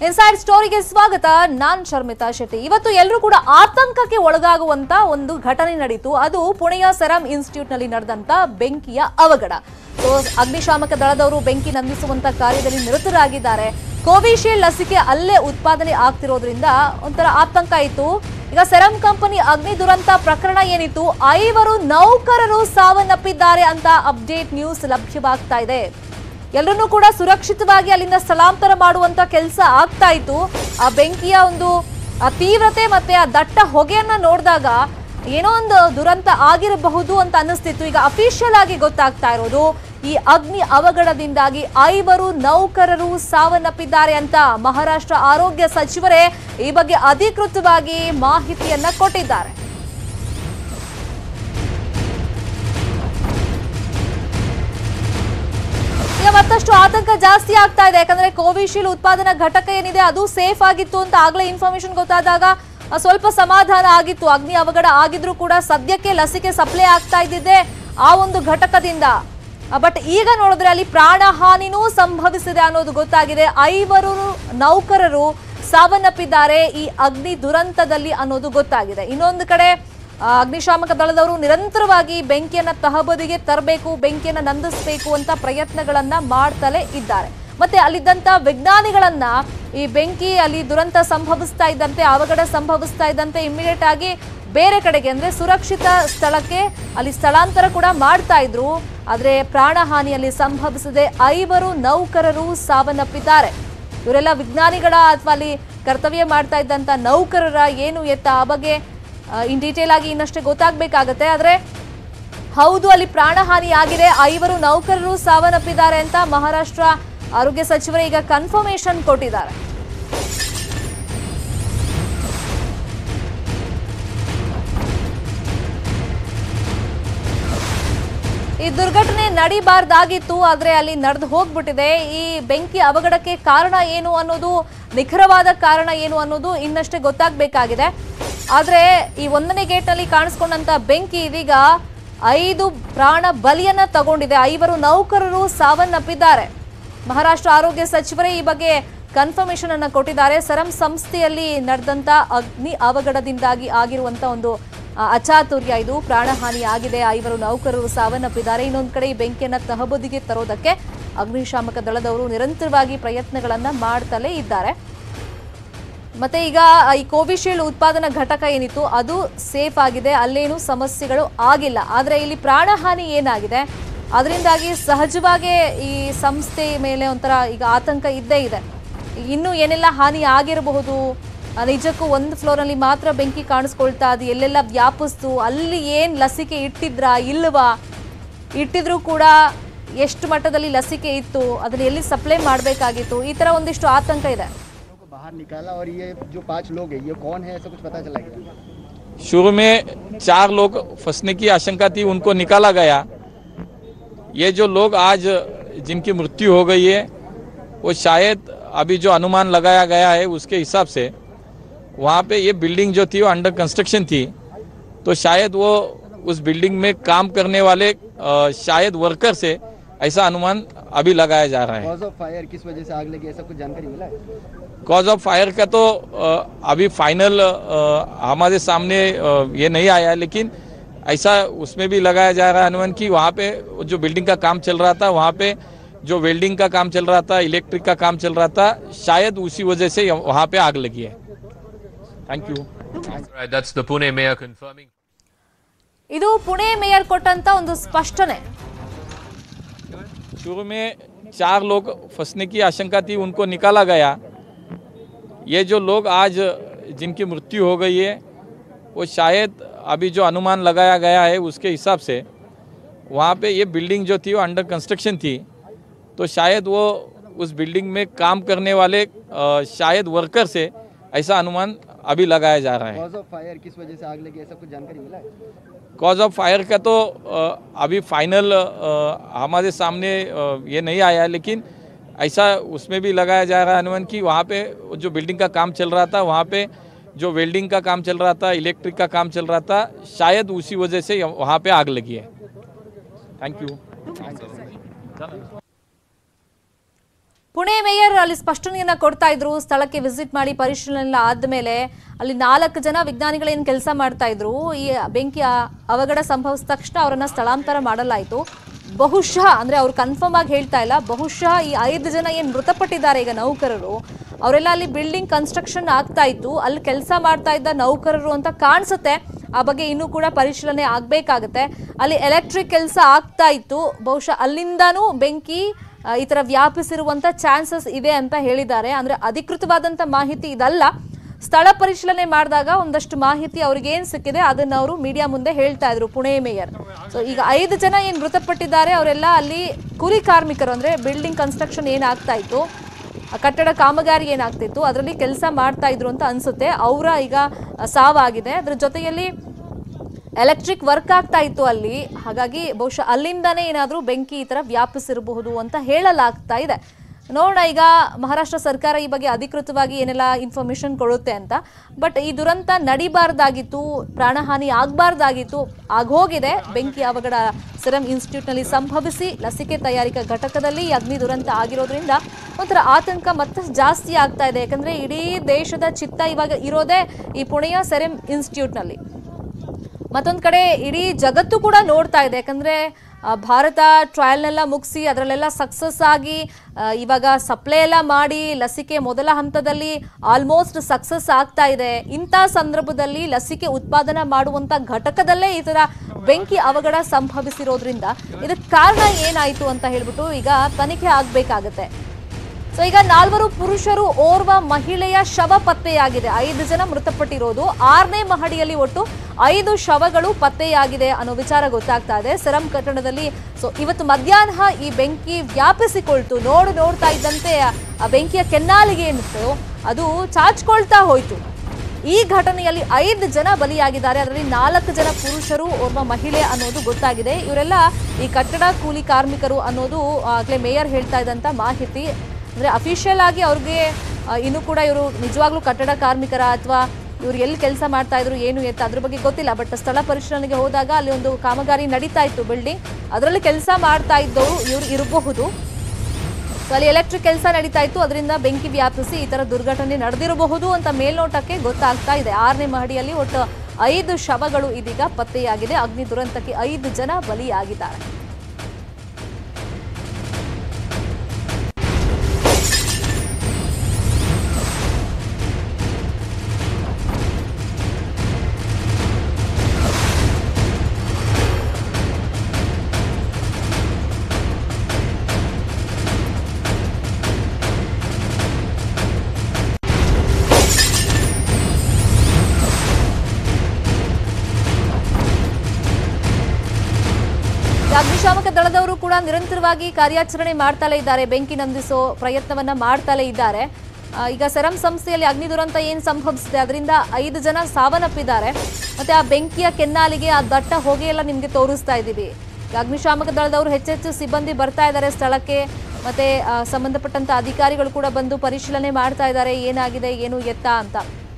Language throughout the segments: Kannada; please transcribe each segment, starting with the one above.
ಇನ್ಸೈಡ್ ಸ್ಟೋರಿಗೆ ಸ್ವಾಗತ ನಾನ್ ಶರ್ಮಿತಾ ಶೆಟ್ಟಿ ಇವತ್ತು ಎಲ್ಲರೂ ಕೂಡ ಆತಂಕಕ್ಕೆ ಒಳಗಾಗುವಂತ ಒಂದು ಘಟನೆ ನಡೀತು ಅದು ಪುಣೆಯ ಸೆರಮ್ ಇನ್ಸ್ಟಿಟ್ಯೂಟ್ ನಲ್ಲಿ ನಡೆದಂತ ಬೆಂಕಿಯ ಅವಘಡ ಸೊ ಅಗ್ನಿಶಾಮಕ ದಳದವರು ಬೆಂಕಿ ನಂದಿಸುವಂತ ಕಾರ್ಯದಲ್ಲಿ ನಿರತರಾಗಿದ್ದಾರೆ ಕೋವಿಶೀಲ್ಡ್ ಲಸಿಕೆ ಅಲ್ಲೇ ಉತ್ಪಾದನೆ ಆಗ್ತಿರೋದ್ರಿಂದ ಒಂಥರ ಆತಂಕ ಇತ್ತು ಈಗ ಸೆರಮ್ ಕಂಪನಿ ಅಗ್ನಿ ದುರಂತ ಪ್ರಕರಣ ಏನಿತ್ತು ಐವರು ನೌಕರರು ಸಾವನ್ನಪ್ಪಿದ್ದಾರೆ ಅಂತ ಅಪ್ಡೇಟ್ ನ್ಯೂಸ್ ಲಭ್ಯವಾಗ್ತಾ ಇದೆ ಎಲ್ಲರನ್ನೂ ಕೂಡ ಸುರಕ್ಷಿತವಾಗಿ ಅಲ್ಲಿಂದ ಸ್ಥಳಾಂತರ ಮಾಡುವಂತ ಕೆಲಸ ಆಗ್ತಾ ಇತ್ತು ಆ ಬೆಂಕಿಯ ಒಂದು ಆ ತೀವ್ರತೆ ಮತ್ತೆ ಆ ದಟ್ಟ ಹೊಗೆಯನ್ನ ನೋಡಿದಾಗ ಏನೋ ಒಂದು ದುರಂತ ಆಗಿರಬಹುದು ಅಂತ ಅನ್ನಿಸ್ತಿತ್ತು ಈಗ ಅಫಿಷಿಯಲ್ ಆಗಿ ಗೊತ್ತಾಗ್ತಾ ಇರೋದು ಈ ಅಗ್ನಿ ಅವಘಡದಿಂದಾಗಿ ಐವರು ನೌಕರರು ಸಾವನ್ನಪ್ಪಿದ್ದಾರೆ ಅಂತ ಮಹಾರಾಷ್ಟ್ರ ಆರೋಗ್ಯ ಸಚಿವರೇ ಈ ಬಗ್ಗೆ ಅಧಿಕೃತವಾಗಿ ಮಾಹಿತಿಯನ್ನ ಕೊಟ್ಟಿದ್ದಾರೆ ಈಗ ಮತ್ತಷ್ಟು ಆತಂಕ ಜಾಸ್ತಿ ಆಗ್ತಾ ಇದೆ ಯಾಕಂದ್ರೆ ಕೋವಿಶೀಲ್ಡ್ ಉತ್ಪಾದನಾ ಘಟಕ ಏನಿದೆ ಅದು ಸೇಫ್ ಆಗಿತ್ತು ಅಂತ ಆಗ್ಲೇ ಇನ್ಫಾರ್ಮೇಶನ್ ಗೊತ್ತಾದಾಗ ಆ, ಸ್ವಲ್ಪ ಸಮಾಧಾನ ಆಗಿತ್ತು ಅಗ್ನಿ ಅವಘಡ ಆಗಿದ್ರು ಕೂಡ ಸದ್ಯಕ್ಕೆ ಲಸಿಕೆ ಸಪ್ಲೈ ಆಗ್ತಾ ಇದ್ದಿದ್ದೆ ಆ ಒಂದು ಘಟಕದಿಂದ ಬಟ್ ಈಗ ನೋಡಿದ್ರೆ ಅಲ್ಲಿ ಪ್ರಾಣ ಹಾನಿನೂ ಸಂಭವಿಸಿದೆ ಅನ್ನೋದು ಗೊತ್ತಾಗಿದೆ ಐವರು ನೌಕರರು ಸಾವನ್ನಪ್ಪಿದ್ದಾರೆ ಈ ಅಗ್ನಿ ದುರಂತದಲ್ಲಿ ಅನ್ನೋದು ಗೊತ್ತಾಗಿದೆ ಇನ್ನೊಂದು ಕಡೆ ಆ, ಅಗ್ನಿಶಾಮಕ ದಳದವರು ನಿರಂತರವಾಗಿ ಬೆಂಕಿಯನ್ನ ತಹಬದಿಗೆ ತರಬೇಕು ಬೆಂಕಿಯನ್ನ ನಂದಿಸಬೇಕು ಅಂತ ಪ್ರಯತ್ನಗಳನ್ನ ಮಾಡ್ತಲೇ ಇದ್ದಾರೆ ಮತ್ತೆ ಅಲ್ಲಿದ್ದಂತ ವಿಜ್ಞಾನಿಗಳನ್ನ ಈ ಬೆಂಕಿ ಅಲ್ಲಿ ದುರಂತ ಸಂಭವಿಸ್ತಾ ಇದ್ದಂತೆ ಅವಘಡ ಸಂಭವಿಸ್ತಾ ಇದ್ದಂತೆ ಇಮಿಡಿಯೇಟ್ ಆಗಿ ಬೇರೆ ಕಡೆಗೆ ಅಂದ್ರೆ ಸುರಕ್ಷಿತ ಸ್ಥಳಕ್ಕೆ ಅಲ್ಲಿ ಸ್ಥಳಾಂತರ ಕೂಡ ಮಾಡ್ತಾ ಇದ್ರು ಆದ್ರೆ ಪ್ರಾಣ ಹಾನಿಯಲ್ಲಿ ಸಂಭವಿಸದೆ ಐವರು ನೌಕರರು ಸಾವನ್ನಪ್ಪಿದ್ದಾರೆ ಇವರೆಲ್ಲ ವಿಜ್ಞಾನಿಗಳ ಅಥವಾ ಅಲ್ಲಿ ಕರ್ತವ್ಯ ಮಾಡ್ತಾ ಇದ್ದಂತ ನೌಕರರ ಏನು ಎತ್ತ ಆ ಬಗ್ಗೆ ಇನ್ ಡೀಟೇಲ್ ಆಗಿ ಇನ್ನಷ್ಟೇ ಗೊತ್ತಾಗಬೇಕಾಗತ್ತೆ ಆದ್ರೆ ಹೌದು ಅಲ್ಲಿ ಪ್ರಾಣಹಾನಿ ಆಗಿದೆ ಐವರು ನೌಕರರು ಸಾವನ್ನಪ್ಪಿದ್ದಾರೆ ಅಂತ ಮಹಾರಾಷ್ಟ್ರ ಆರೋಗ್ಯ ಸಚಿವರೇ ಈಗ ಕನ್ಫರ್ಮೇಶನ್ ಕೊಟ್ಟಿದ್ದಾರೆ ಈ ದುರ್ಘಟನೆ ನಡಿಬಾರ್ದಾಗಿತ್ತು ಆದ್ರೆ ಅಲ್ಲಿ ನಡೆದು ಹೋಗ್ಬಿಟ್ಟಿದೆ ಈ ಬೆಂಕಿ ಅವಘಡಕ್ಕೆ ಕಾರಣ ಏನು ಅನ್ನೋದು ನಿಖರವಾದ ಕಾರಣ ಏನು ಅನ್ನೋದು ಇನ್ನಷ್ಟೇ ಗೊತ್ತಾಗಬೇಕಾಗಿದೆ ಆದ್ರೆ ಈ ಒಂದನೇ ಗೇಟ್ನಲ್ಲಿ ಕಾಣಿಸ್ಕೊಂಡಂತ ಬೆಂಕಿ ಇದೀಗ ಐದು ಪ್ರಾಣ ಬಲಿಯನ್ನ ತಗೊಂಡಿದೆ ಐವರು ನೌಕರರು ಸಾವನ್ನಪ್ಪಿದ್ದಾರೆ ಮಹಾರಾಷ್ಟ್ರ ಆರೋಗ್ಯ ಸಚಿವರೇ ಈ ಬಗ್ಗೆ ಕನ್ಫರ್ಮೇಶನ್ ಅನ್ನ ಕೊಟ್ಟಿದ್ದಾರೆ ಸರಂ ಸಂಸ್ಥೆಯಲ್ಲಿ ನಡೆದಂತ ಅಗ್ನಿ ಅವಘಡದಿಂದಾಗಿ ಆಗಿರುವಂತ ಒಂದು ಆ, ಅಚಾತುರ್ಯ ಇದು ಪ್ರಾಣಹಾನಿ ಆಗಿದೆ ಐವರು ನೌಕರರು ಸಾವನ್ನಪ್ಪಿದ್ದಾರೆ ಇನ್ನೊಂದು ಕಡೆ ಈ ಬೆಂಕಿಯನ್ನ ತಹಬದಿಗೆ ತರೋದಕ್ಕೆ ಅಗ್ನಿಶಾಮಕ ದಳದವರು ನಿರಂತರವಾಗಿ ಪ್ರಯತ್ನಗಳನ್ನ ಮಾಡ್ತಲೇ ಇದ್ದಾರೆ ಮತ್ತೆ ಈಗ ಈ ಕೋವಿಶೀಲ್ಡ್ ಉತ್ಪಾದನಾ ಘಟಕ ಏನಿತ್ತು ಅದು ಸೇಫ್ ಆಗಿದೆ ಅಲ್ಲೇನು ಸಮಸ್ಯೆಗಳು ಆಗಿಲ್ಲ ಆದ್ರೆ ಇಲ್ಲಿ ಪ್ರಾಣಹಾನಿ ಏನಾಗಿದೆ ಅದರಿಂದಾಗಿ ಸಹಜವಾಗೇ ಈ ಸಂಸ್ಥೆ ಮೇಲೆ ಒಂಥರ ಈಗ ಆತಂಕ ಇದ್ದೇ ಇದೆ ಇನ್ನೂ ಏನೆಲ್ಲ ಹಾನಿ ಆಗಿರಬಹುದು ಆ, ನಿಜಕ್ಕೂ ಒಂದು ಫ್ಲೋರಲ್ಲಿ ಮಾತ್ರ ಬೆಂಕಿ ಕಾಣಿಸ್ಕೊಳ್ತಾ ಅದು ಎಲ್ಲೆಲ್ಲ ವ್ಯಾಪಿಸ್ತು ಅಲ್ಲಿ ಏನು ಲಸಿಕೆ ಇಟ್ಟಿದ್ರಾ ಇಲ್ವಾ ಇಟ್ಟಿದ್ರು ಕೂಡ ಎಷ್ಟು ಮಟ್ಟದಲ್ಲಿ ಲಸಿಕೆ ಇತ್ತು ಅದನ್ನ ಎಲ್ಲಿ ಸಪ್ಲೈ ಮಾಡಬೇಕಾಗಿತ್ತು ಈ ಥರ ಒಂದಿಷ್ಟು ಆತಂಕ ಇದೆ लोगों को बाहर निकाला और ये जो पांच लोग हैं ये कौन है ऐसा कुछ पता चला क्या शुरू में चार लोग फंसने की आशंका थी उनको निकाला गया ये जो लोग आज जिनकी मृत्यु हो गई है वो शायद अभी जो अनुमान लगाया गया है उसके हिसाब से वहाँ पे ये बिल्डिंग जो थी वो अंडर कंस्ट्रक्शन थी तो शायद वो उस बिल्डिंग में काम करने वाले अ, शायद वर्कर से ऐसा अनुमान अभी लगाया जा रहा है कॉज ऑफ फायर किस वजह से आग लगी ऐसा कुछ जानकारी मिला है कॉज ऑफ फायर का तो अ, अभी फाइनल हमारे सामने अ, ये नहीं आया है, लेकिन ऐसा उसमें भी लगाया जा रहा है अनुमान कि वहाँ पे जो बिल्डिंग का काम चल रहा था वहाँ पे जो वेल्डिंग का काम चल रहा था इलेक्ट्रिक का काम चल रहा था शायद उसी वजह से वहाँ पे आग लगी है thank you Right, that's the Pune mayor confirming. ಇದು ಪುಣೆ ಮೇಯರ್ ಕೊಟ್ಟಂತ ಒಂದು ಸ್ಪಷ್ಟನೆ शुरू में चार लोग फंसने की आशंका थी उनको निकाला गया ये जो लोग आज जिनकी मृत्यु हो गई है वो शायद अभी जो अनुमान लगाया गया है उसके हिसाब से वहाँ पे ये बिल्डिंग जो थी वो अंडर कंस्ट्रक्शन थी तो शायद वो उस बिल्डिंग में काम करने वाले अ, शायद वर्कर से ऐसा अनुमान अभी लगाया जा रहा है कॉज ऑफ फायर किस वजह से आग लगी ऐसा कुछ जानकारी मिला है कॉज ऑफ फायर का तो अ, अभी फाइनल अ, हमारे सामने अ, ये नहीं आया है, लेकिन ऐसा उसमें भी लगाया जा रहा है अनुमान कि वहाँ पे जो बिल्डिंग का काम चल रहा था वहाँ पे जो वेल्डिंग का काम चल रहा था इलेक्ट्रिक का काम चल रहा था शायद उसी वजह से वहाँ पे आग लगी है थैंक यू ಪುಣೆ ಮೇಯರ್ ಅಲ್ಲಿ ಸ್ಪಷ್ಟನೆಯನ್ನ ಕೊಡ್ತಾ ಇದ್ರು ಸ್ಥಳಕ್ಕೆ ವಿಸಿಟ್ ಮಾಡಿ ಪರಿಶೀಲನೆ ಆದ್ಮೇಲೆ ಅಲ್ಲಿ ನಾಲ್ಕು ಜನ ವಿಜ್ಞಾನಿಗಳೇನು ಕೆಲಸ ಮಾಡ್ತಾ ಇದ್ರು ಈ ಬೆಂಕಿ ಆ- ಅವಘಡ ಸಂಭವಿಸಿದ ತಕ್ಷಣ ಅವರನ್ನ ಸ್ಥಳಾಂತರ ಮಾಡಲಾಯಿತು ಬಹುಶಃ ಅಂದ್ರೆ ಅವ್ರು ಕನ್ಫರ್ಮ್ ಆಗಿ ಹೇಳ್ತಾ ಇಲ್ಲ ಬಹುಶಃ ಈ ಐದು ಜನ ಏನ್ ಮೃತಪಟ್ಟಿದ್ದಾರೆ ಈಗ ನೌಕರರು ಅವರೆಲ್ಲ ಅಲ್ಲಿ ಬಿಲ್ಡಿಂಗ್ ಕನ್ಸ್ಟ್ರಕ್ಷನ್ ಆಗ್ತಾ ಇತ್ತು ಅಲ್ಲಿ ಕೆಲಸ ಮಾಡ್ತಾ ಇದ್ದ ನೌಕರರು ಅಂತ ಕಾಣಿಸುತ್ತೆ ಆ ಬಗ್ಗೆ ಇನ್ನೂ ಕೂಡ ಪರಿಶೀಲನೆ ಆಗ್ಬೇಕಾಗತ್ತೆ ಅಲ್ಲಿ ಎಲೆಕ್ಟ್ರಿಕ್ ಕೆಲಸ ಆಗ್ತಾ ಇತ್ತು ಬಹುಶಃ ಅಲ್ಲಿಂದಾನೂ ಬೆಂಕಿ ಆ, ಈ ತರ ವ್ಯಾಪಿಸಿರುವಂತ ಚಾನ್ಸಸ್ ಇದೆ ಅಂತ ಹೇಳಿದ್ದಾರೆ ಅಂದ್ರೆ ಅಧಿಕೃತವಾದಂತ ಮಾಹಿತಿ ಇದಲ್ಲ ಸ್ಥಳ ಪರಿಶೀಲನೆ ಮಾಡಿದಾಗ ಒಂದಷ್ಟು ಮಾಹಿತಿ ಅವ್ರಿಗೆ ಏನ್ ಸಿಕ್ಕಿದೆ ಅದನ್ನ ಅವರು ಮೀಡಿಯಾ ಮುಂದೆ ಹೇಳ್ತಾ ಇದ್ರು ಪುಣೆ ಮೇಯರ್ ಸೊ ಈಗ ಐದು ಜನ ಏನ್ ಮೃತಪಟ್ಟಿದ್ದಾರೆ ಅವರೆಲ್ಲ ಅಲ್ಲಿ ಕೂಲಿ ಕಾರ್ಮಿಕರು ಅಂದ್ರೆ ಬಿಲ್ಡಿಂಗ್ ಕನ್ಸ್ಟ್ರಕ್ಷನ್ ಏನಾಗ್ತಾ ಇತ್ತು ಆ ಕಟ್ಟಡ ಕಾಮಗಾರಿ ಏನಾಗ್ತಿತ್ತು ಅದರಲ್ಲಿ ಕೆಲಸ ಮಾಡ್ತಾ ಇದ್ರು ಅಂತ ಅನ್ಸುತ್ತೆ ಅವರ ಈಗ ಆ, ಸಾವಾಗಿದೆ ಅದ್ರ ಜೊತೆಯಲ್ಲಿ ಎಲೆಕ್ಟ್ರಿಕ್ ವರ್ಕ್ ಆಗ್ತಾ ಇತ್ತು ಅಲ್ಲಿ ಹಾಗಾಗಿ ಬಹುಶಃ ಅಲ್ಲಿಂದಾನೇ ಏನಾದರೂ ಬೆಂಕಿ ಈ ಥರ ವ್ಯಾಪಿಸಿರಬಹುದು ಅಂತ ಹೇಳಲಾಗ್ತಾ ಇದೆ ನೋಡೋಣ ಈಗ ಮಹಾರಾಷ್ಟ್ರ ಸರ್ಕಾರ ಈ ಬಗ್ಗೆ ಅಧಿಕೃತವಾಗಿ ಏನೆಲ್ಲ ಇನ್ಫಾರ್ಮೇಶನ್ ಕೊಡುತ್ತೆ ಅಂತ ಬಟ್ ಈ ದುರಂತ ನಡಿಬಾರ್ದಾಗಿತ್ತು ಪ್ರಾಣಹಾನಿ ಆಗಬಾರ್ದಾಗಿತ್ತು ಆಗೋಗಿದೆ ಬೆಂಕಿ ಅವಘಡ ಸಿರಂ ಇನ್ಸ್ಟಿಟ್ಯೂಟ್ನಲ್ಲಿ ಸಂಭವಿಸಿ ಲಸಿಕೆ ತಯಾರಿಕಾ ಘಟಕದಲ್ಲಿ ಈ ಅಗ್ನಿ ದುರಂತ ಆಗಿರೋದ್ರಿಂದ ಒಂಥರ ಆತಂಕ ಮತ್ತಷ್ಟು ಜಾಸ್ತಿ ಆಗ್ತಾ ಇದೆ ಯಾಕಂದ್ರೆ ಇಡೀ ದೇಶದ ಚಿತ್ತ ಇವಾಗ ಇರೋದೇ ಈ ಪುಣೆಯ ಸೆರೆಮ್ ಇನ್ಸ್ಟಿಟ್ಯೂಟ್ನಲ್ಲಿ ಮತ್ತೊಂದು ಕಡೆ ಇಡೀ ಜಗತ್ತು ಕೂಡ ನೋಡ್ತಾ ಇದೆ ಯಾಕಂದ್ರೆ ಆ, ಭಾರತ ಟ್ರಯಲ್ನೆಲ್ಲ ಮುಗಿಸಿ ಅದರಲ್ಲೆಲ್ಲ ಸಕ್ಸಸ್ ಆಗಿ ಆ, ಇವಾಗ ಸಪ್ಲೈ ಎಲ್ಲ ಮಾಡಿ ಲಸಿಕೆ ಮೊದಲ ಹಂತದಲ್ಲಿ ಆಲ್ಮೋಸ್ಟ್ ಸಕ್ಸಸ್ ಆಗ್ತಾ ಇದೆ ಇಂಥ ಸಂದರ್ಭದಲ್ಲಿ ಲಸಿಕೆ ಉತ್ಪಾದನಾ ಮಾಡುವಂತ ಘಟಕದಲ್ಲೇ ಈ ತರ ಬೆಂಕಿ ಅವಘಡ ಸಂಭವಿಸಿರೋದ್ರಿಂದ ಇದಕ್ಕೆ ಕಾರಣ ಏನಾಯ್ತು ಅಂತ ಹೇಳ್ಬಿಟ್ಟು ಈಗ ತನಿಖೆ ಆಗ್ಬೇಕಾಗತ್ತೆ ಸೊ ಈಗ ನಾಲ್ವರು ಪುರುಷರು ಓರ್ವ ಮಹಿಳೆಯ ಶವ ಪತ್ತೆಯಾಗಿದೆ ಐದು ಜನ ಮೃತಪಟ್ಟಿರೋದು ಆರನೇ ಮಹಡಿಯಲ್ಲಿ ಒಟ್ಟು ಐದು ಶವಗಳು ಪತ್ತೆಯಾಗಿದೆ ಅನ್ನೋ ವಿಚಾರ ಗೊತ್ತಾಗ್ತಾ ಇದೆ ಸೆರಂ ಕಟ್ಟಡದಲ್ಲಿ ಸೊ ಇವತ್ತು ಮಧ್ಯಾಹ್ನ ಈ ಬೆಂಕಿ ವ್ಯಾಪಿಸಿಕೊಳ್ತು ನೋಡು ನೋಡ್ತಾ ಇದ್ದಂತೆ ಆ ಬೆಂಕಿಯ ಕೆನ್ನಾಲಿಗೆ ಏನಿತ್ತು ಅದು ಚಾಚ್ಕೊಳ್ತಾ ಹೋಯ್ತು ಈ ಘಟನೆಯಲ್ಲಿ ಐದು ಜನ ಬಲಿಯಾಗಿದ್ದಾರೆ ಅದರಲ್ಲಿ ನಾಲ್ಕು ಜನ ಪುರುಷರು ಓರ್ವ ಮಹಿಳೆ ಅನ್ನೋದು ಗೊತ್ತಾಗಿದೆ ಇವರೆಲ್ಲ ಈ ಕಟ್ಟಡ ಕೂಲಿ ಕಾರ್ಮಿಕರು ಅನ್ನೋದು ಆಗ್ಲೇ ಮೇಯರ್ ಹೇಳ್ತಾ ಇದ್ದಂತ ಮಾಹಿತಿ ಅಂದ್ರೆ ಅಫಿಷಿಯಲ್ ಆಗಿ ಅವ್ರಿಗೆ ಆ, ಇನ್ನೂ ಕೂಡ ಇವರು ನಿಜವಾಗ್ಲೂ ಕಟ್ಟಡ ಕಾರ್ಮಿಕರ ಅಥವಾ ಇವ್ರು ಎಲ್ಲಿ ಕೆಲಸ ಮಾಡ್ತಾ ಇದ್ರು ಏನು ಎತ್ತ ಅದ್ರ ಬಗ್ಗೆ ಗೊತ್ತಿಲ್ಲ ಬಟ್ ಸ್ಥಳ ಪರಿಶೀಲನೆಗೆ ಹೋದಾಗ ಅಲ್ಲಿ ಒಂದು ಕಾಮಗಾರಿ ನಡೀತಾ ಇತ್ತು ಬಿಲ್ಡಿಂಗ್ ಅದರಲ್ಲಿ ಕೆಲಸ ಮಾಡ್ತಾ ಇದ್ದವರು ಇವ್ರು ಇರಬಹುದು ಸೊ ಅಲ್ಲಿ ಎಲೆಕ್ಟ್ರಿಕ್ ಕೆಲಸ ನಡೀತಾ ಇತ್ತು ಅದರಿಂದ ಬೆಂಕಿ ವ್ಯಾಪಿಸಿ ಈ ತರ ದುರ್ಘಟನೆ ನಡೆದಿರಬಹುದು ಅಂತ ಮೇಲ್ನೋಟಕ್ಕೆ ಗೊತ್ತಾಗ್ತಾ ಇದೆ ಆರನೇ ಮಹಡಿಯಲ್ಲಿ ಒಟ್ಟು ಐದು ಶವಗಳು ಇದೀಗ ಪತ್ತೆಯಾಗಿದೆ ಅಗ್ನಿ ದುರಂತಕ್ಕೆ ಐದು ಜನ ಬಲಿಯಾಗಿದ್ದಾರೆ ಅಗ್ನಿಶಾಮಕ ದಳದವರು ಕೂಡ ನಿರಂತರವಾಗಿ ಕಾರ್ಯಾಚರಣೆ ಮಾಡ್ತಲೇ ಇದ್ದಾರೆ ಬೆಂಕಿ ನಂದಿಸೋ ಪ್ರಯತ್ನವನ್ನ ಮಾಡ್ತಲೇ ಇದ್ದಾರೆ ಆ, ಈಗ ಸೆರಂ ಸಂಸ್ಥೆಯಲ್ಲಿ ಅಗ್ನಿ ದುರಂತ ಏನು ಸಂಭವಿಸಿದೆ ಅದರಿಂದ ಐದು ಜನ ಸಾವನ್ನಪ್ಪಿದ್ದಾರೆ ಮತ್ತೆ ಆ ಬೆಂಕಿಯ ಕೆನ್ನಾಲಿಗೆ ಆ ದಟ್ಟ ಹೊಗೆಯೆಲ್ಲ ನಿಮಗೆ ತೋರಿಸ್ತಾ ಇದ್ದೀವಿ ಈಗ ಅಗ್ನಿಶಾಮಕ ದಳದವರು ಹೆಚ್ಚೆಚ್ಚು ಸಿಬ್ಬಂದಿ ಬರ್ತಾ ಇದ್ದಾರೆ ಸ್ಥಳಕ್ಕೆ ಮತ್ತೆ ಆ, ಸಂಬಂಧಪಟ್ಟಂತ ಅಧಿಕಾರಿಗಳು ಕೂಡ ಬಂದು ಪರಿಶೀಲನೆ ಮಾಡ್ತಾ ಇದ್ದಾರೆ ಏನಾಗಿದೆ ಏನು ಎತ್ತ ಅಂತ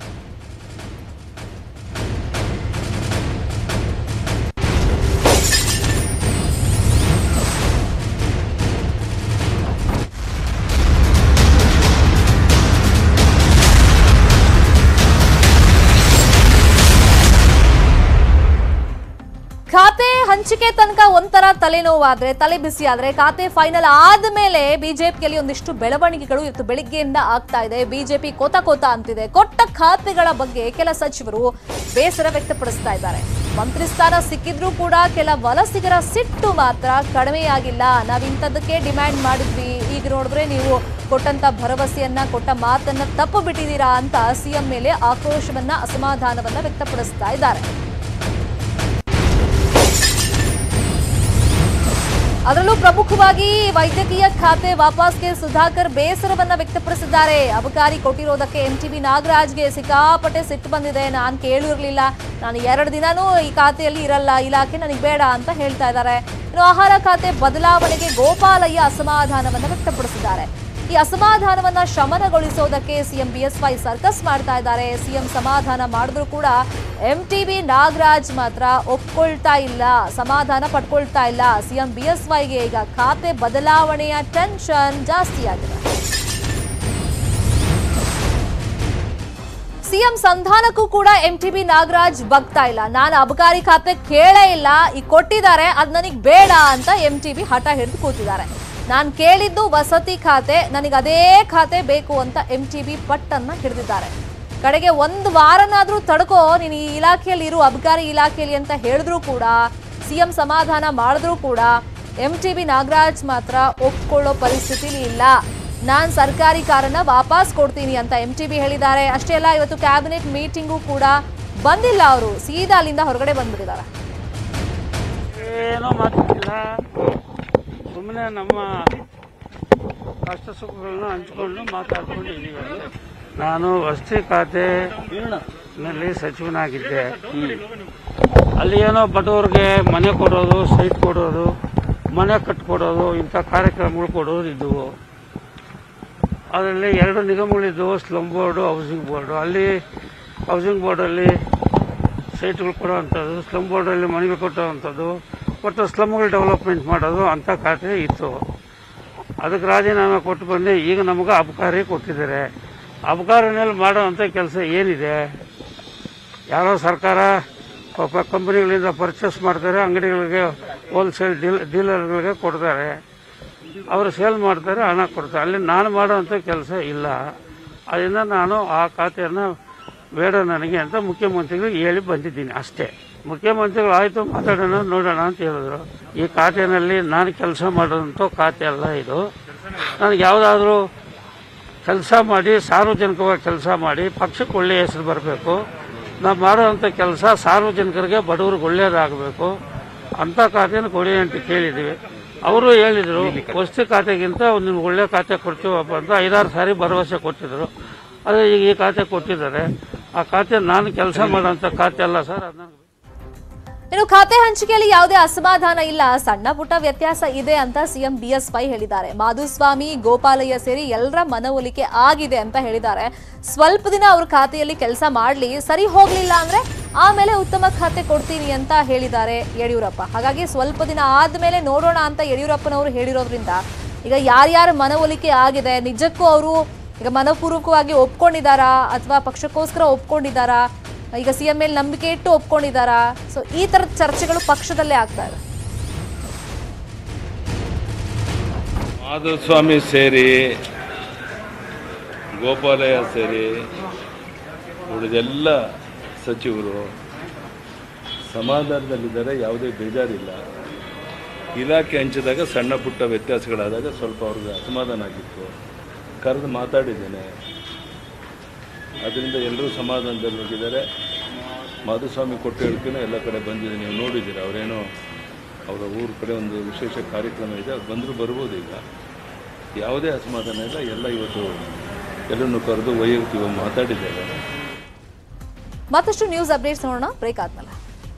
ಖಾತೆ ಹಂಚಿಕೆ ತನಕ ಒಂಥರ ತಲೆನೋವಾದ್ರೆ ತಲೆ ಬಿಸಿ ಆದ್ರೆ ಖಾತೆ ಫೈನಲ್ ಆದ್ಮೇಲೆ ಬಿಜೆಪಿಯಲ್ಲಿ ಒಂದಿಷ್ಟು ಬೆಳವಣಿಗೆಗಳು ಇವತ್ತು ಬೆಳಿಗ್ಗೆಯಿಂದ ಆಗ್ತಾ ಇದೆ ಬಿಜೆಪಿ ಕೋತ ಕೋತ ಅಂತಿದೆ ಕೊಟ್ಟ ಖಾತೆಗಳ ಬಗ್ಗೆ ಕೆಲ ಸಚಿವರು ಬೇಸರ ವ್ಯಕ್ತಪಡಿಸ್ತಾ ಇದ್ದಾರೆ ಮಂತ್ರಿ ಸ್ಥಾನ ಸಿಕ್ಕಿದ್ರೂ ಕೂಡ ಕೆಲ ವಲಸಿಗರ ಸಿಟ್ಟು ಮಾತ್ರ ಕಡಿಮೆಯಾಗಿಲ್ಲ ನಾವ್ ಇಂಥದ್ದಕ್ಕೆ ಡಿಮ್ಯಾಂಡ್ ಮಾಡಿದ್ವಿ ಈಗ ನೋಡಿದ್ರೆ ನೀವು ಕೊಟ್ಟಂತ ಭರವಸೆಯನ್ನ ಕೊಟ್ಟ ಮಾತನ್ನ ತಪ್ಪು ಬಿಟ್ಟಿದ್ದೀರಾ ಅಂತ ಸಿಎಂ ಮೇಲೆ ಆಕ್ರೋಶವನ್ನ ಅಸಮಾಧಾನವನ್ನ ವ್ಯಕ್ತಪಡಿಸ್ತಾ ಇದ್ದಾರೆ ಅದರಲ್ಲೂ ಪ್ರಮುಖವಾಗಿ ವೈದ್ಯಕೀಯ ಖಾತೆ ವಾಪಸ್ಗೆ ಸುಧಾಕರ್ ಬೇಸರವನ್ನ ವ್ಯಕ್ತಪಡಿಸಿದ್ದಾರೆ ಅಬಕಾರಿ ಕೊಟ್ಟಿರೋದಕ್ಕೆ ಎಂ ಟಿ ಬಿ ನಾಗರಾಜ್ಗೆ ಸಿಕ್ಕಾಪಟ್ಟೆ ಸಿಟ್ಟು ಬಂದಿದೆ ನಾನು ಕೇಳಿರ್ಲಿಲ್ಲ ನಾನು ಎರಡು ದಿನಾನೂ ಈ ಖಾತೆಯಲ್ಲಿ ಇರಲ್ಲ ಇಲಾಖೆ ನನಗೆ ಬೇಡ ಅಂತ ಹೇಳ್ತಾ ಇದ್ದಾರೆ ಇನ್ನು ಆಹಾರ ಖಾತೆ ಬದಲಾವಣೆಗೆ ಗೋಪಾಲಯ್ಯ ಅಸಮಾಧಾನವನ್ನ ವ್ಯಕ್ತಪಡಿಸಿದ್ದಾರೆ ಈ ಈ ಅಸಮಾಧಾನವನ್ನ ಶಮನಗೊಳಿಸೋದಕ್ಕೆ ಸಿಎಂ ಬಿಎಸ್ವೈ ಸರ್ಕಸ್ ಮಾಡ್ತಾ ಇದ್ದಾರೆ ಸಿಎಂ ಸಮಾಧಾನ ಮಾಡಿದ್ರು ಕೂಡ ಎಂ ಟಿ ನಾಗರಾಜ್ ಮಾತ್ರ ಒಪ್ಕೊಳ್ತಾ ಇಲ್ಲ ಸಮಾಧಾನ ಪಡ್ಕೊಳ್ತಾ ಇಲ್ಲ ಸಿಎಂ ಬಿಎಸ್ವೈಗೆ ಈಗ ಖಾತೆ ಬದಲಾವಣೆಯ ಟೆನ್ಷನ್ ಜಾಸ್ತಿ ಆಗಿದೆ ಸಿಎಂ ಸಂಧಾನಕ್ಕೂ ಕೂಡ ಎಂ ಟಿ ಬಿ ನಾಗರಾಜ್ ಬಗ್ತಾ ಇಲ್ಲ ನಾನು ಅಬಕಾರಿ ಖಾತೆ ಕೇಳೇ ಇಲ್ಲ ಈಗ ಕೊಟ್ಟಿದ್ದಾರೆ ಅದ್ ನನಗ್ ಬೇಡ ಅಂತ ಎಂ ಟಿ ಬಿ ಹಠ ಹಿಡಿದು ಕೂತಿದ್ದಾರೆ ನಾನು ಕೇಳಿದ್ದು ವಸತಿ ಖಾತೆ ನನಗೆ ಅದೇ ಖಾತೆ ಬೇಕು ಅಂತ ಎಂ ಟಿ ಬಿ ಪಟ್ಟನ್ನ ಹಿಡಿದಿದ್ದಾರೆ ಕಡೆಗೆ ಒಂದು ವಾರನಾದ್ರೂ ತಡ್ಕೋ ನೀನು ಈ ಇಲಾಖೆಯಲ್ಲಿ ಇರು ಅಬಕಾರಿ ಇಲಾಖೆಯಲ್ಲಿ ಅಂತ ಹೇಳಿದ್ರು ಕೂಡ ಸಿಎಂ ಸಮಾಧಾನ ಮಾಡಿದ್ರು ಕೂಡ ಎಂ ಟಿ ಬಿ ನಾಗರಾಜ್ ಮಾತ್ರ ಒಪ್ಕೊಳ್ಳೋ ಪರಿಸ್ಥಿತಿಲಿ ಇಲ್ಲ ನಾನ್ ಸರ್ಕಾರಿ ಕಾರನ್ನ ವಾಪಸ್ ಕೊಡ್ತೀನಿ ಅಂತ ಎಂ ಟಿ ಬಿ ಹೇಳಿದ್ದಾರೆ ಅಷ್ಟೇ ಅಲ್ಲ ಇವತ್ತು ಕ್ಯಾಬಿನೆಟ್ ಮೀಟಿಂಗು ಕೂಡ ಬಂದಿಲ್ಲ ಅವರು ಸೀದಾ ಅಲ್ಲಿಂದ ಹೊರಗಡೆ ಬಂದ್ಬಿಟ್ಟಿದ್ದಾರೆ ಏನೋ ಮಾತಾಡ್ತಿಲ್ಲ ಸುಮ್ಮನೆ ನಮ್ಮ ಕಷ್ಟ ಸುಖಗಳನ್ನ ಹಂಚ್ಕೊಂಡು ಮಾತಾಡ್ಕೊಂಡು ಇದೀವಿ ಅಷ್ಟೇ. ನಾನು ವಸತಿ ಖಾತೆ ನಲ್ಲಿ ಸಚಿವನಾಗಿದ್ದೆ ಅಲ್ಲಿ ಏನೋ ಬಡವ್ರಿಗೆ ಮನೆ ಕೊಡೋದು ಸೈಟ್ ಕೊಡೋದು ಮನೆ ಕಟ್ಕೊಡೋದು ಇಂಥ ಕಾರ್ಯಕ್ರಮಗಳು ಕೊಡೋದು ಇದ್ದವು ಅದರಲ್ಲಿ ಎರಡು ನಿಗಮಗಳಿದ್ದವು ಸ್ಲಮ್ ಬೋರ್ಡು ಹೌಸಿಂಗ್ ಬೋರ್ಡು ಅಲ್ಲಿ ಹೌಸಿಂಗ್ ಬೋರ್ಡಲ್ಲಿ ಸೈಟ್ಗಳು ಕೊಡೋವಂಥದ್ದು ಸ್ಲಮ್ ಬೋರ್ಡಲ್ಲಿ ಮನೆಗಳು ಕೊಟ್ಟೋವಂಥದ್ದು ಒಟ್ಟು ಸ್ಲಮ್ಗಳು ಡೆವಲಪ್ಮೆಂಟ್ ಮಾಡೋದು ಅಂಥ ಖಾತೆ ಇತ್ತು ಅದಕ್ಕೆ ರಾಜೀನಾಮೆ ಕೊಟ್ಟು ಬಂದು ಈಗ ನಮಗೆ ಅಬಕಾರಿ ಕೊಟ್ಟಿದ್ದಾರೆ ಅಬಕಾರಿನಲ್ಲಿ ಮಾಡೋವಂಥ ಕೆಲಸ ಏನಿದೆ ಯಾರೋ ಸರ್ಕಾರ ಪಾಪ ಕಂಪನಿಗಳಿಂದ ಪರ್ಚೇಸ್ ಮಾಡ್ತಾರೆ ಅಂಗಡಿಗಳಿಗೆ ಹೋಲ್ಸೇಲ್ ಡೀಲ್ ಡೀಲರ್ಗಳಿಗೆ ಕೊಡ್ತಾರೆ ಅವರು ಸೇಲ್ ಮಾಡ್ತಾರೆ ಹಣ ಕೊಡ್ತಾರೆ ಅಲ್ಲಿ ನಾನು ಮಾಡೋವಂಥ ಕೆಲಸ ಇಲ್ಲ ಅದರಿಂದ ನಾನು ಆ ಖಾತೆಯನ್ನು ಬೇಡ ನನಗೆ ಅಂತ ಮುಖ್ಯಮಂತ್ರಿಗಳಿಗೆ ಹೇಳಿ ಬಂದಿದ್ದೀನಿ ಅಷ್ಟೇ ಮುಖ್ಯಮಂತ್ರಿಗಳು ಆಯಿತು ಮಾತಾಡೋಣ ನೋಡೋಣ ಅಂತ ಹೇಳಿದ್ರು ಈ ಖಾತೆಯಲ್ಲಿ ನಾನು ಕೆಲಸ ಮಾಡೋದಂಥ ಖಾತೆ ಅಲ್ಲ ಇದು ನನಗೆ ಯಾವುದಾದ್ರೂ ಕೆಲಸ ಮಾಡಿ ಸಾರ್ವಜನಿಕವಾಗಿ ಕೆಲಸ ಮಾಡಿ ಪಕ್ಷಕ್ಕೆ ಒಳ್ಳೆಯ ಹೆಸರು ಬರಬೇಕು ನಾವು ಮಾಡೋವಂಥ ಕೆಲಸ ಸಾರ್ವಜನಿಕರಿಗೆ ಬಡವ್ರಿಗೆ ಒಳ್ಳೆಯದಾಗಬೇಕು ಅಂಥ ಖಾತೆನ ಕೊಡಿ ಅಂತ ಕೇಳಿದ್ದೀವಿ ಅವರು ಹೇಳಿದರು ವಸ್ತು ಖಾತೆಗಿಂತ ನಿಮ್ಗೆ ಒಳ್ಳೆ ಖಾತೆ ಕೊಡ್ತೀವಪ್ಪ ಅಂತ ಐದಾರು ಸಾರಿ ಭರವಸೆ ಕೊಟ್ಟಿದ್ರು ಅದೇ ಈಗ ಈ ಖಾತೆ ಕೊಟ್ಟಿದ್ದಾರೆ ಆ ಖಾತೆ ನಾನು ಕೆಲಸ ಮಾಡೋಂಥ ಖಾತೆ ಅಲ್ಲ ಸರ್ ಅದು ನನಗೆ ಇನ್ನು ಖಾತೆ ಹಂಚಿಕೆಯಲ್ಲಿ ಯಾವುದೇ ಅಸಮಾಧಾನ ಇಲ್ಲ ಸಣ್ಣ ಪುಟ್ಟ ವ್ಯತ್ಯಾಸ ಇದೆ ಅಂತ ಸಿಎಂ ಬಿಎಸ್ವೈ ಹೇಳಿದ್ದಾರೆ ಮಾಧುಸ್ವಾಮಿ ಗೋಪಾಲಯ್ಯ ಸೇರಿ ಎಲ್ಲರ ಮನವೊಲಿಕೆ ಆಗಿದೆ ಅಂತ ಹೇಳಿದ್ದಾರೆ ಸ್ವಲ್ಪ ದಿನ ಅವ್ರ ಖಾತೆಯಲ್ಲಿ ಕೆಲಸ ಮಾಡ್ಲಿ ಸರಿ ಹೋಗ್ಲಿಲ್ಲ ಅಂದ್ರೆ ಆಮೇಲೆ ಉತ್ತಮ ಖಾತೆ ಕೊಡ್ತೀನಿ ಅಂತ ಹೇಳಿದ್ದಾರೆ ಯಡಿಯೂರಪ್ಪ ಹಾಗಾಗಿ ಸ್ವಲ್ಪ ದಿನ ಆದ್ಮೇಲೆ ನೋಡೋಣ ಅಂತ ಯಡಿಯೂರಪ್ಪನವರು ಹೇಳಿರೋದ್ರಿಂದ ಈಗ ಯಾರ್ಯಾರ ಮನವೊಲಿಕೆ ಆಗಿದೆ ನಿಜಕ್ಕೂ ಅವರು ಈಗ ಮನಪೂರ್ವಕವಾಗಿ ಒಪ್ಕೊಂಡಿದ್ದಾರಾ ಅಥವಾ ಪಕ್ಷಕ್ಕೋಸ್ಕರ ಒಪ್ಕೊಂಡಿದ್ದಾರಾ ಈಗ ಸಿಎಂ ಮೇಲೆ ನಂಬಿಕೆ ಇಟ್ಟು ಒಪ್ಕೊಂಡಿದ್ದಾರಾ ಸೊ ಈ ತರದ ಚರ್ಚೆಗಳು ಪಕ್ಷದಲ್ಲೇ ಆಗ್ತಾ ಇದೆ ಮಾಧುಸ್ವಾಮಿ ಸೇರಿ ಗೋಪಾಲಯ್ಯ ಸೇರಿ ಉಳಿದೆಲ್ಲ ಸಚಿವರು ಸಮಾಧಾನದಲ್ಲಿದ್ದಾರೆ ಯಾವುದೇ ಬೇಜಾರಿಲ್ಲ ಇಲಾಖೆ ಹಂಚಿದಾಗ ಸಣ್ಣ ಪುಟ್ಟ ವ್ಯತ್ಯಾಸಗಳಾದಾಗ ಸ್ವಲ್ಪ ಅವ್ರಿಗೆ ಅಸಮಾಧಾನ ಆಗಿತ್ತು ಕರೆದು ಮಾತಾಡಿದ್ದೇನೆ ಅದರಿಂದ ಎಲ್ಲರೂ ಸಮಾಧಾನದಲ್ಲಿ ಹೋಗಿದ್ದಾರೆ ಮಾಧುಸ್ವಾಮಿ ಕೊಟ್ಟು ಹೇಳಿಕೆನೂ ಎಲ್ಲ ಕಡೆ ಬಂದಿದೆ ನೀವು ನೋಡಿದ್ದೀರ ಅವರೇನೋ ಅವರ ಊರ ಕಡೆ ಒಂದು ವಿಶೇಷ ಕಾರ್ಯಕ್ರಮ ಇದೆ ಅದು ಬಂದರೂ ಬರ್ಬೋದು ಈಗ ಯಾವುದೇ ಅಸಮಾಧಾನ ಇಲ್ಲ ಎಲ್ಲ ಇವತ್ತು ಎಲ್ಲರನ್ನು ಕರೆದು ವೈಯಕ್ತಿಕವಾಗಿ ಮಾತಾಡಿದ್ದಾರೆ ಮತ್ತಷ್ಟು ನ್ಯೂಸ್ ಅಪ್ಡೇಟ್ಸ್ ನೋಡೋಣ ಬ್ರೇಕ್ ಆದ್ಮೇಲೆ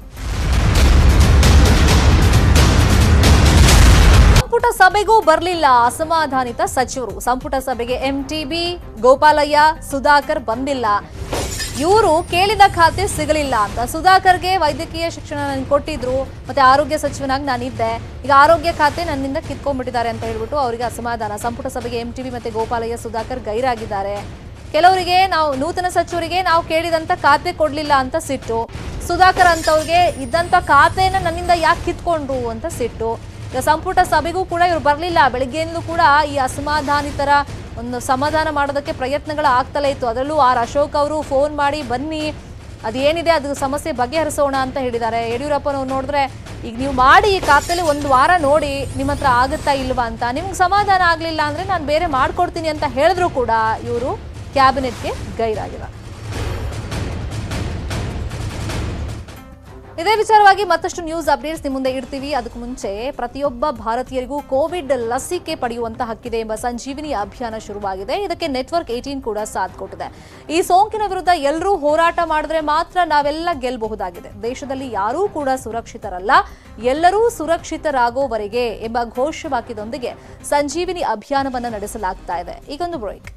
ಸಂಪುಟ ಸಭೆಗೂ ಬರಲಿಲ್ಲ ಅಸಮಾಧಾನಿತ ಸಚಿವರು ಸಂಪುಟ ಸಭೆಗೆ ಎಂಟಿಬಿ ಗೋಪಾಲಯ್ಯ ಸುಧಾಕರ್ ಬಂದಿಲ್ಲ ಇವರು ಕೇಳಿದ ಖಾತೆ ಸಿಗಲಿಲ್ಲ ಅಂತ ಸುಧಾಕರ್ಗೆ ವೈದ್ಯಕೀಯ ಶಿಕ್ಷಣ ನನಗೆ ಕೊಟ್ಟಿದ್ರು ಮತ್ತೆ ಆರೋಗ್ಯ ಸಚಿವನಾಗಿ ನಾನಿದ್ದೆ ಈಗ ಆರೋಗ್ಯ ಖಾತೆ ನನ್ನಿಂದ ಕಿತ್ಕೊಂಡ್ಬಿಟ್ಟಿದ್ದಾರೆ ಅಂತ ಹೇಳ್ಬಿಟ್ಟು ಅವರಿಗೆ ಅಸಮಾಧಾನ ಸಂಪುಟ ಸಭೆಗೆ ಎಂಟಿಬಿ ಮತ್ತೆ ಗೋಪಾಲಯ್ಯ ಸುಧಾಕರ್ ಗೈರಾಗಿದ್ದಾರೆ ಕೆಲವರಿಗೆ ನಾವು ನೂತನ ಸಚಿವರಿಗೆ ನಾವು ಕೇಳಿದಂತ ಖಾತೆ ಕೊಡ್ಲಿಲ್ಲ ಅಂತ ಸಿಟ್ಟು ಸುಧಾಕರ್ ಅಂತವ್ರಿಗೆ ಇದ್ದಂತ ಖಾತೆನ ನನ್ನಿಂದ ಯಾಕೆ ಕಿತ್ಕೊಂಡ್ರು ಅಂತ ಸಿಟ್ಟು ಈಗ ಸಂಪುಟ ಸಭೆಗೂ ಕೂಡ ಇವ್ರು ಬರಲಿಲ್ಲ ಬೆಳಿಗ್ಗೆಯಿಂದಲೂ ಕೂಡ ಈ ಅಸಮಾಧಾನಿತರ ಒಂದು ಸಮಾಧಾನ ಮಾಡೋದಕ್ಕೆ ಪ್ರಯತ್ನಗಳು ಆಗ್ತಲೇ ಇತ್ತು ಅದರಲ್ಲೂ ಆರ್ ಅಶೋಕ್ ಅವರು ಫೋನ್ ಮಾಡಿ ಬನ್ನಿ ಅದೇನಿದೆ ಅದು ಸಮಸ್ಯೆ ಬಗೆಹರಿಸೋಣ ಅಂತ ಹೇಳಿದ್ದಾರೆ ಯಡಿಯೂರಪ್ಪನವ್ರು ನೋಡಿದ್ರೆ ಈಗ ನೀವು ಮಾಡಿ ಈ ಖಾತೆಲಿ ಒಂದು ವಾರ ನೋಡಿ ನಿಮ್ಮ ಹತ್ರ ಆಗುತ್ತಾ ಇಲ್ವಾ ಅಂತ ನಿಮ್ಗೆ ಸಮಾಧಾನ ಆಗಲಿಲ್ಲ ಅಂದರೆ ನಾನು ಬೇರೆ ಮಾಡ್ಕೊಡ್ತೀನಿ ಅಂತ ಹೇಳಿದ್ರು ಕೂಡ ಇವರು ಕ್ಯಾಬಿನೆಟ್ಗೆ ಗೈರಾಗಿದ್ದಾರೆ ಇದೇ ವಿಚಾರವಾಗಿ ಮತ್ತಷ್ಟು ನ್ಯೂಸ್ ಅಪ್ಡೇಟ್ಸ್ ನಿಮ್ಮ ಮುಂದೆ ಇಡ್ತೀವಿ ಅದಕ್ಕೂ ಮುಂಚೆ ಪ್ರತಿಯೊಬ್ಬ ಭಾರತೀಯರಿಗೂ ಕೋವಿಡ್ ಲಸಿಕೆ ಪಡೆಯುವಂತ ಹಕ್ಕಿದೆ ಎಂಬ ಸಂಜೀವಿನಿ ಅಭಿಯಾನ ಶುರುವಾಗಿದೆ ಇದಕ್ಕೆ ನೆಟ್ವರ್ಕ್ ಏಟೀನ್ ಕೂಡ ಸಾಥ್ ಕೊಟ್ಟಿದೆ ಈ ಸೋಂಕಿನ ವಿರುದ್ಧ ಎಲ್ಲರೂ ಹೋರಾಟ ಮಾಡಿದ್ರೆ ಮಾತ್ರ ನಾವೆಲ್ಲ ಗೆಲ್ಲಬಹುದಾಗಿದೆ ದೇಶದಲ್ಲಿ ಯಾರೂ ಕೂಡ ಸುರಕ್ಷಿತರಲ್ಲ ಎಲ್ಲರೂ ಸುರಕ್ಷಿತರಾಗೋವರೆಗೆ ಎಂಬ ಘೋಷವಾಕ್ಯದೊಂದಿಗೆ ಸಂಜೀವಿನಿ ಅಭಿಯಾನವನ್ನು ನಡೆಸಲಾಗ್ತಾ ಇದೆ ಈಗೊಂದು ಬ್ರೇಕ್